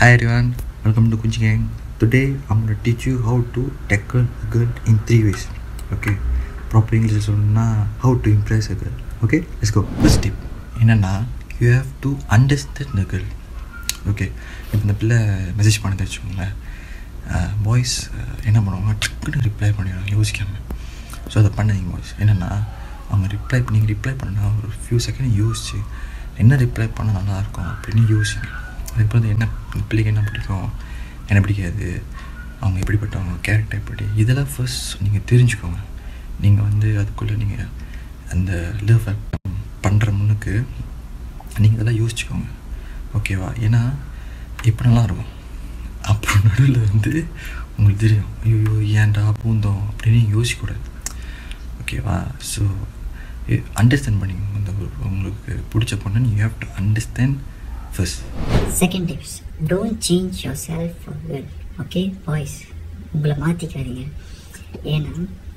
Hi everyone, welcome to Kunchi Gang. Today I'm going to teach you how to tackle a girl in three ways. Okay, proper English சொல்லணும்னா how to impress a girl. Okay, let's go. First tip என்னன்னா you have to understand the girl. Okay இப்போ இந்த பிள்ளை message பண்ணதை வச்சுக்கோங்களேன் boys என்ன பண்ணுவாங்க டக்குன்னு ரிப்ளை பண்ணிடுவாங்க யோசிக்காமல் ஸோ அதை பண்ணாதீங்க பாய்ஸ் என்னென்னா அவங்க ரிப்ளை நீங்கள் ரிப்ளை பண்ணால் ஒரு ஃபியூ செகண்ட் யோசிச்சு என்ன ரிப்ளை பண்ணால் நல்லாயிருக்கும் அப்படின்னு யோசிங்க அதுக்கப்புறம் வந்து என்ன இந்த பிள்ளைக்கு என்ன பிடிக்கும் என்ன பிடிக்காது அவங்க எப்படிப்பட்டவங்க கேரக்டர் எப்படி இதெல்லாம் ஃபர்ஸ்ட் நீங்கள் தெரிஞ்சுக்கோங்க நீங்கள் வந்து அதுக்குள்ளே நீங்கள் அந்த லவ் பண்ணுற முன்னுக்கு நீங்கள் இதெல்லாம் யோசிச்சுக்கோங்க ஓகேவா ஏன்னா இப்போ நல்லா இருக்கும் அப்புறம் நடுவில் வந்து உங்களுக்கு தெரியும் ஐயோ ஏன்டா பூந்தோம் அப்படின்னு நீங்கள் யோசிக்கக்கூடாது ஓகேவா ஸோ அண்டர்ஸ்டாண்ட் பண்ணிக்கோங்க இந்த ஒரு உங்களுக்கு பிடிச்ச பொண்ணு நீங்கள் have to understand first second tips don't change yourself for girl okay boys உங்களை மாற்றிக்காதீங்க ஏன்னா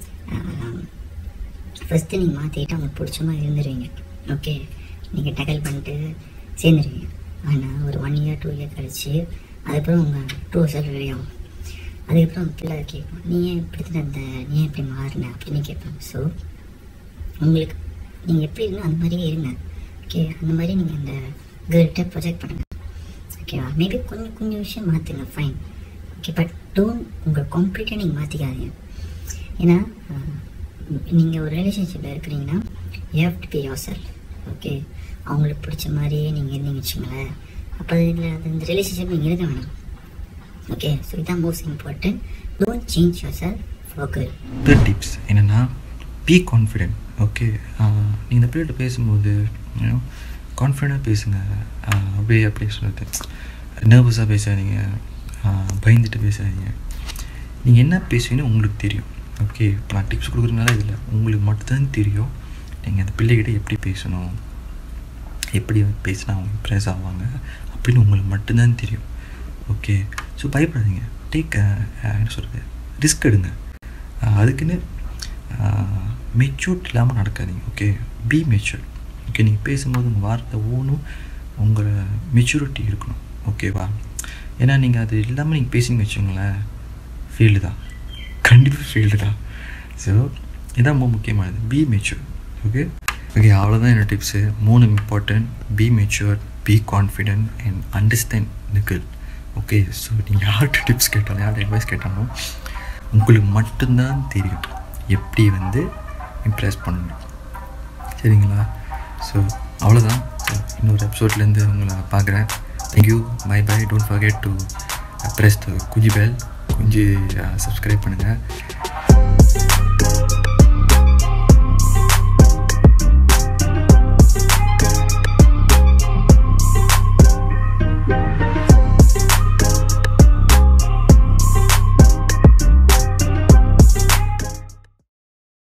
ஃபஸ்ட்டு நீங்கள் மாற்றிக்கிட்டு அவங்களுக்கு பிடிச்ச மாதிரி இருந்துருவீங்க ஓகே நீங்கள் டகல் பண்ணிட்டு சேர்ந்துருவீங்க ஆனால் ஒரு ஒன் இயர் டூ இயர் கழிச்சு அதுக்கப்புறம் உங்கள் டூ செல்ஃப் ரெடி ஆகும் அதுக்கப்புறம் உங்கள் பிள்ளை கேட்கும் நீ ஏன் இப்படி இருந்த நீ ஏன் இப்படி மாறின அப்படின்னு கேட்பாங்க ஸோ உங்களுக்கு நீங்கள் எப்படி இருந்தால் அந்த மாதிரியே இருங்க ஓகே அந்த மாதிரி நீங்கள் அந்த கேர்ள்கிட்ட ப்ரொஜெக்ட் பண்ணுங்கள் ஓகேவா மேபி கொஞ்சம் கொஞ்சம் விஷயம் மாற்றுங்க ஃபைன் ஓகே பட் டோன் உங்கள் கம்ப்ளீட்டாக நீங்கள் மாற்றிக்காதீங்க ஏன்னா நீங்கள் ஒரு ரிலேஷன்ஷிப்பில் இருக்கிறீங்கன்னா you have to be yourself okay அவங்களுக்கு பிடிச்ச மாதிரியே நீங்கள் இருந்தீங்க வச்சுங்களேன் அப்போ இதில் அது இந்த ரிலேஷன்ஷிப் நீங்கள் இருக்க வேணாம் ஓகே ஸோ இதுதான் most important don't change yourself for girl third tips என்னென்னா பி கான்ஃபிடென்ட் ஓகே நீங்கள் இந்த பிள்ளைகிட்ட பேசும்போது கான்ஃபிடென்ட்டாக பேசுங்க ஆஹ் அப்படியே அப்படியே சொல்லுறது நர்வஸாக பேசாதீங்க ஆஹ் பயந்துட்டு பேசாதீங்க நீங்கள் என்ன பேசுவீங்கன்னு உங்களுக்கு தெரியும் ஓகே இப்போ நான் டிப்ஸ் கொடுக்குறதுனால இதில் உங்களுக்கு மட்டும்தான் தெரியும் நீங்கள் அந்த பிள்ளைகிட்ட எப்படி பேசணும் எப்படி பேசினா அவங்க இம்ப்ரெஸ் ஆவாங்க அப்படின்னு உங்களுக்கு மட்டும்தான் தெரியும் ஓகே ஸோ பயப்படாதீங்க டேக் என்ன சொல்கிறது ரிஸ்க் எடுங்க ஆஹ் அதுக்குன்னு மெச்சூர்ட் இல்லாமல் நடக்காதீங்க ஓகே பி மெச்சூர் ஓகே நீங்கள் பேசும்போது உங்கள் வார்த்தை ஒவ்வொன்றும் உங்களோட மெச்சூரிட்டி இருக்கணும் ஓகேவா ஏன்னா நீங்கள் அது இல்லாமல் நீங்கள் பேசிங்க வச்சுங்களேன் ஃபீல்டு தான் கண்டிப்பாக ஃபீல்டு தான் ஸோ இதான் ரொம்ப முக்கியமானது பி மெச்சூர் ஓகே ஓகே அவ்வளோதான் என்னோட டிப்ஸு மூணு important be mature be confident and understand the girl okay so நீங்கள் யார்கிட்ட டிப்ஸ் கேட்டாலும் யார்கிட்ட அட்வைஸ் கேட்டாலும் உங்களுக்கு மட்டும்தான் தெரியும் எப்படி வந்து இம்ப்ரெஸ் பண்ணணும் சரிங்களா ஸோ அவ்வளோதான் ஸோ இன்னொரு எபிசோட்லேருந்து உங்களை பார்க்குறேன் thank you bye bye don't forget to press the குஞ்சி பெல் குஞ்சு சப்ஸ்கிரைப் பண்ணுங்கள்